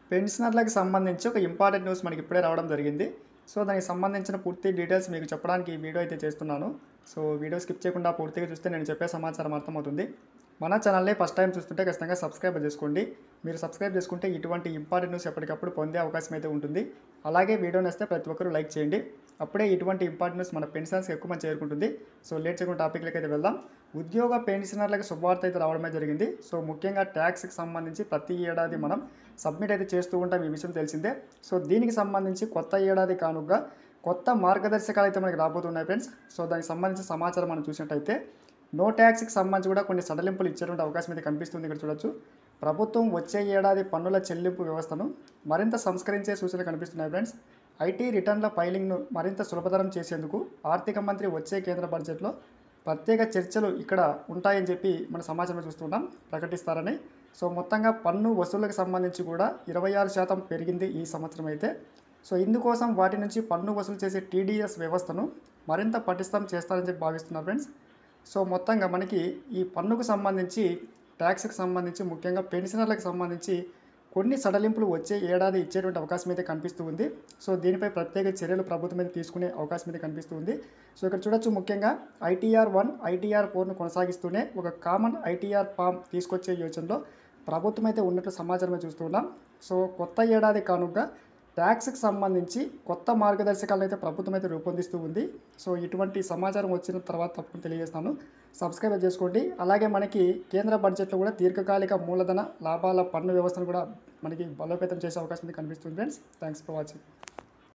పెన్షనర్లకు సంబంధించి ఒక ఇంపార్టెంట్ న్యూస్ మనకి ఇప్పుడే రావడం జరిగింది సో దానికి సంబంధించిన పూర్తి డీటెయిల్స్ మీకు చెప్పడానికి ఈ వీడియో అయితే చేస్తున్నాను సో వీడియో స్కిప్ చేయకుండా పూర్తిగా చూస్తే నేను చెప్పే సమాచారం అర్థమవుతుంది మన ఛానల్ని ఫస్ట్ టైం చూస్తుంటే ఖచ్చితంగా సబ్స్క్రైబ్ చేసుకోండి మీరు సబ్స్క్రైబ్ చేసుకుంటే ఇటువంటి ఇంపార్టెంట్ న్యూస్ ఎప్పటికప్పుడు పొందే అవకాశం అయితే ఉంటుంది అలాగే వీడియో నచ్చితే ప్రతి ఒక్కరూ లైక్ చేయండి అప్పుడే ఇటువంటి ఇంపార్టెంట్ న్యూస్ మన పెన్షన్స్కి ఎక్కువ మంది చేరుకుంటుంది సో లేట్ చేయకుండా టాపిక్లకి అయితే వెళ్దాం ఉద్యోగ పెన్షనర్లకు శుభవార్త అయితే రావడమే జరిగింది సో ముఖ్యంగా ట్యాక్స్కి సంబంధించి ప్రతి ఏడాది మనం సబ్మిట్ అయితే చేస్తూ ఉంటాం ఈ విషయం తెలిసిందే సో దీనికి సంబంధించి కొత్త ఏడాది కానుకగా కొత్త మార్గదర్శకాలు అయితే మనకి రాబోతున్నాయి ఫ్రెండ్స్ సో దానికి సంబంధించిన సమాచారం మనం చూసినట్టయితే నో ట్యాక్స్కి సంబంధించి కూడా కొన్ని సడలింపులు ఇచ్చేటువంటి అవకాశం అయితే కనిపిస్తుంది ఇక్కడ చూడొచ్చు ప్రభుత్వం వచ్చే ఏడాది పన్నుల చెల్లింపు వ్యవస్థను మరింత సంస్కరించే సూచనలు కనిపిస్తున్నాయి ఫ్రెండ్స్ ఐటీ రిటర్న్ల ఫైలింగ్ను మరింత సులభతరం చేసేందుకు ఆర్థిక మంత్రి వచ్చే కేంద్ర బడ్జెట్లో ప్రత్యేక చర్చలు ఇక్కడ ఉంటాయని చెప్పి మన సమాచారం చూస్తున్నాం ప్రకటిస్తారని సో మొత్తంగా పన్ను వసూళ్లకు సంబంధించి కూడా ఇరవై ఆరు శాతం పెరిగింది ఈ సంవత్సరం అయితే సో ఇందుకోసం వాటి నుంచి పన్ను వసూలు చేసే టీడీఎస్ వ్యవస్థను మరింత పటిష్టం చేస్తారని చెప్పి భావిస్తున్నారు ఫ్రెండ్స్ సో మొత్తంగా మనకి ఈ పన్నుకు సంబంధించి ట్యాక్స్కి సంబంధించి ముఖ్యంగా పెన్షనర్లకు సంబంధించి కొన్ని సడలింపులు వచ్చే ఏడాది ఇచ్చేటువంటి అవకాశం అయితే కనిపిస్తూ ఉంది సో దీనిపై ప్రత్యేక చర్యలు ప్రభుత్వం మీద తీసుకునే అవకాశం అయితే కనిపిస్తూ ఉంది సో ఇక్కడ చూడొచ్చు ముఖ్యంగా ఐటీఆర్ వన్ ఐటీఆర్ ఫోర్ను కొనసాగిస్తూనే ఒక కామన్ ఐటీఆర్ ఫామ్ తీసుకొచ్చే యోచనలో ప్రభుత్వం అయితే ఉన్నట్లు సమాచారం అయితే చూస్తున్నాం సో కొత్త ఏడాది కానుక ట్యాక్స్కి సంబంధించి కొత్త మార్గదర్శకాలను అయితే ప్రభుత్వం అయితే రూపొందిస్తూ ఉంది సో ఇటువంటి సమాచారం వచ్చిన తర్వాత తప్పకుండా తెలియజేస్తాను సబ్స్క్రైబ్ చేసుకోండి అలాగే మనకి కేంద్ర బడ్జెట్లో కూడా దీర్ఘకాలిక మూలధన లాభాల పన్ను వ్యవస్థను కూడా మనకి బలోపేతం చేసే అవకాశం అయితే కనిపిస్తుంది ఫ్రెండ్స్ థ్యాంక్స్ ఫర్ వాచింగ్